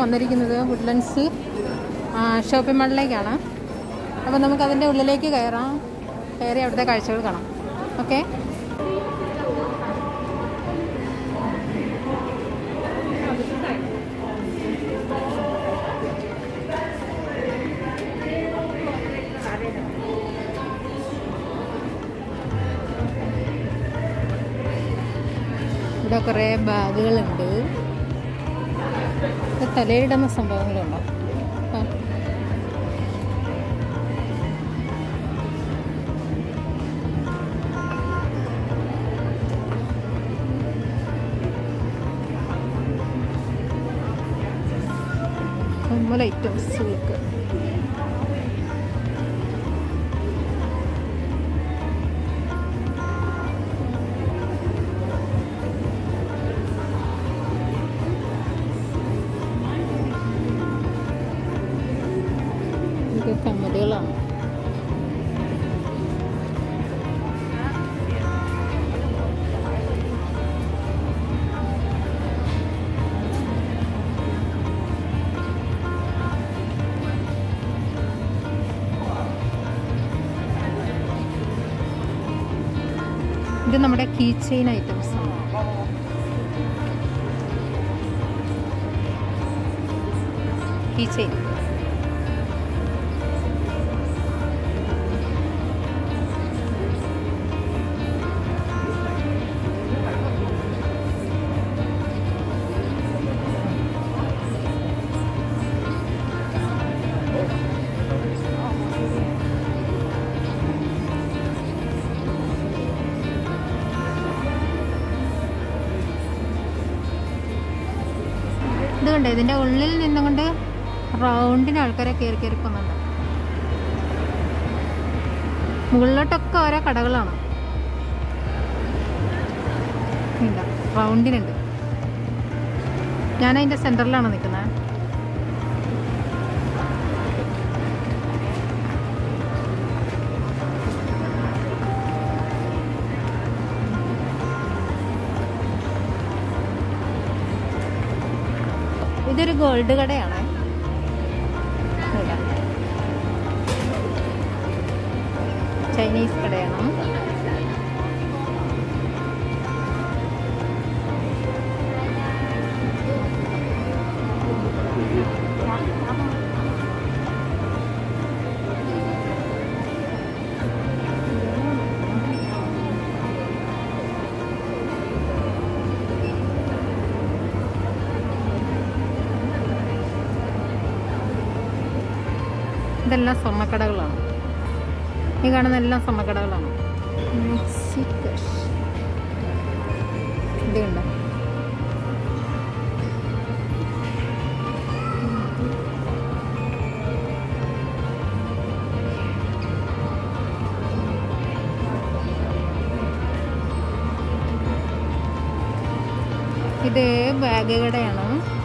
വന്നിരിക്കുന്നത് വുഡ്ലൻസ് ഷോപ്പിംഗ് മാളിലേക്കാണ് അപ്പോൾ നമുക്ക് അതിൻ്റെ ഉള്ളിലേക്ക് കയറാം കയറി അവിടുത്തെ കാഴ്ചകൾ കാണാം ഓക്കെ ഇവിടെ കുറേ ബാഗുകളുണ്ട് ഇത് തലയിടുന്ന സംഭവങ്ങളുണ്ടോ ആ. കമ്മൽ ഐറ്റംസുകൾക്ക് ഇതൊക്കെ കമ്മലുകളാണ് ഇത് നമ്മുടെ കീ ചെയിൻ ഐറ്റംസ് ആണ് കീ ചെയിൻ ഇത് കണ്ടേ ഇതിന്റെ ഉള്ളിൽ നിന്നുകൊണ്ട് റൗണ്ടിന് ആൾക്കാരെ കയറി കയറി പോകുന്നുണ്ട് മുകളിലോട്ടൊക്കെ ഓരോ കടകളാണ് ഇല്ല റൗണ്ടിനുണ്ട് ഞാൻ അതിന്റെ സെന്ററിലാണ് നിൽക്കുന്നത് ഇതൊരു ഗോൾഡ് കടയാണ് ഇവിടെ. ചൈനീസ് കടയാണ് ഇതെല്ലാം സ്വർണ്ണക്കടകളാണ് ഈ കാണുന്ന എല്ലാം സ്വർണ്ണക്കടകളാണ് മെക്സിക്കഷ് ഇതുണ്ട് ഇത് ബാഗ് കടയാണ്